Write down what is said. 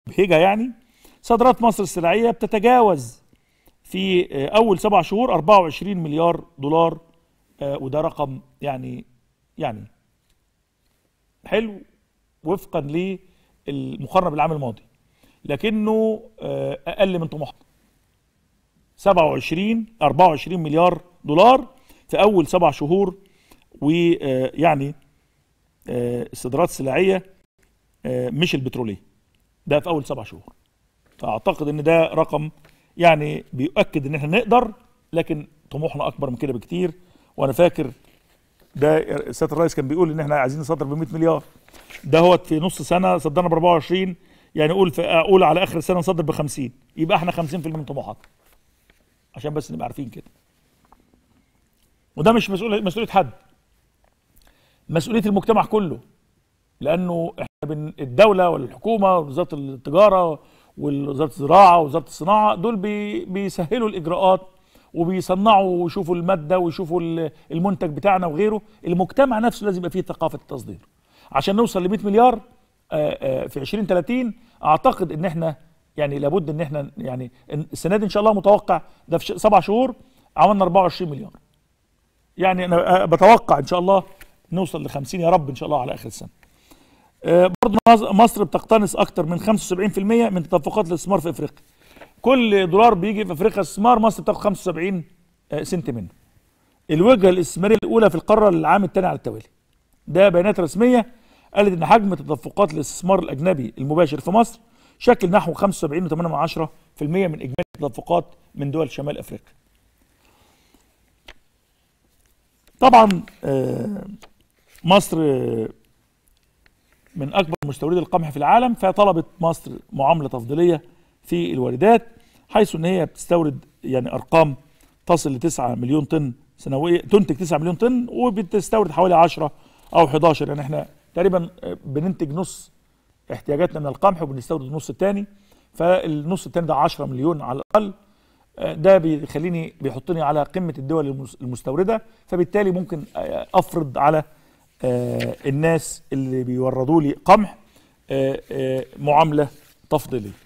مبهجه يعني صادرات مصر السلعيه بتتجاوز في آه، اول سبع شهور 24 مليار دولار آه، وده رقم يعني يعني حلو وفقا للمقارنه بالعام الماضي لكنه آه، اقل من طموحنا 27 24 مليار دولار في اول سبع شهور ويعني الصادرات السلعيه مش البتروليه ده في اول سبع شهور فاعتقد ان ده رقم يعني بيؤكد ان احنا نقدر لكن طموحنا اكبر من كده بكتير وانا فاكر ده سياده الرئيس كان بيقول ان احنا عايزين نصدر ب 100 مليار ده هو في نص سنه صدرنا ب 24 يعني اقول في اقول على اخر السنه نصدر ب 50 يبقى احنا 50% من طموحاتنا عشان بس نبقى عارفين كده وده مش مسؤوليه مسؤوليه حد مسؤوليه المجتمع كله لانه احنا بن الدوله والحكومه ووزاره التجاره ووزاره الزراعه ووزاره الصناعه دول بي بيسهلوا الاجراءات وبيصنعوا ويشوفوا الماده ويشوفوا المنتج بتاعنا وغيره المجتمع نفسه لازم يبقى فيه ثقافه التصدير عشان نوصل ل 100 مليار في 2030 اعتقد ان احنا يعني لابد ان احنا يعني السنه دي ان شاء الله متوقع ده في سبع شهور عملنا 24 مليار يعني انا بتوقع ان شاء الله نوصل ل 50 يا رب ان شاء الله على اخر السنه برضه مصر بتقتنص اكتر من 75% من تدفقات الاستثمار في افريقيا كل دولار بيجي في افريقيا استثمار مصر بتاخد 75 سنت منه الوجهه الاستثماريه الاولى في القاره للعام الثاني على التوالي ده بيانات رسميه قالت ان حجم تدفقات الاستثمار الاجنبي المباشر في مصر شكل نحو 75.8% من اجمالي التدفقات من دول شمال افريقيا طبعا مصر من اكبر مستوردي القمح في العالم فطلبت مصر معامله تفضيليه في الواردات حيث ان هي بتستورد يعني ارقام تصل ل 9 مليون طن سنويا تنتج 9 مليون طن وبتستورد حوالي 10 او 11 يعني احنا تقريبا بننتج نص احتياجاتنا من القمح وبنستورد النص الثاني فالنص الثاني ده 10 مليون على الاقل ده بيخليني بيحطني على قمه الدول المستورده فبالتالي ممكن افرض على الناس اللي بيوردوا لي قمح معامله تفضيليه